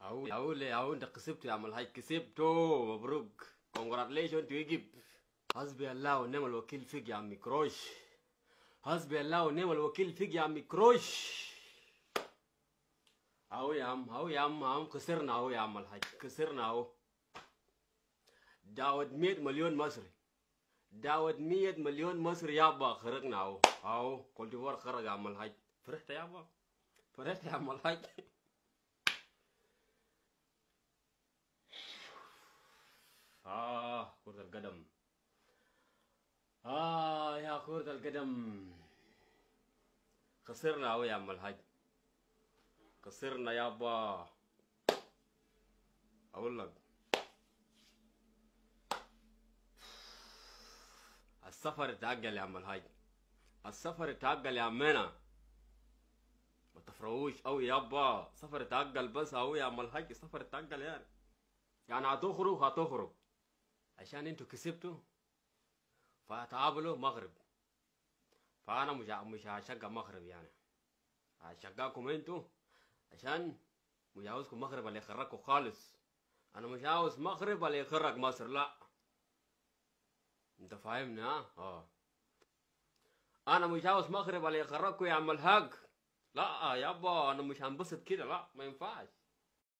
أو أو لي أو أنت كسبت يا عم الحاج كسبته مبروك كونجراتليشن تو يجيب حسبي الله ونعم الوكيل فيك يا عمي كروش حسبي الله ونعم الوكيل فيك يا عمي كروش أهو يا عم أهو يا عم أهو خسرنا أهو يا عم الحاج خسرنا أهو دعوة 100 مليون مصري دعوة 100 مليون مصري يابا خرجنا أهو أهو كل ديفوار خرج يا عم الحاج فرحت يابا فرحت يا عم الحاج آه كرة القدم آه يا كرة القدم خسرنا أهو يا عم الحاج خسرنا يابا أقول لك السفر اتعجل يا عم الحاج السفر اتعجل يا عمنا ما تفرقوش أوي يابا سفر اتعجل بس أوي يا عم الحاج السفر اتعجل يعني يعني هتخرج هتخرج عشان انتوا كسبتوا فتقابلوا مغرب فانا مش مش هشجع مغرب يعني هشجعكم انتوا عشان مش عاوزكم مغرب اللي يخرجكم خالص انا مش عاوز مغرب اللي يخرج مصر لا انت فاهمني ها اه انا مش عاوز مغرب اللي يخرجكم يا عم الحاج لا يابا انا مش هنبسط كده لا ما ينفعش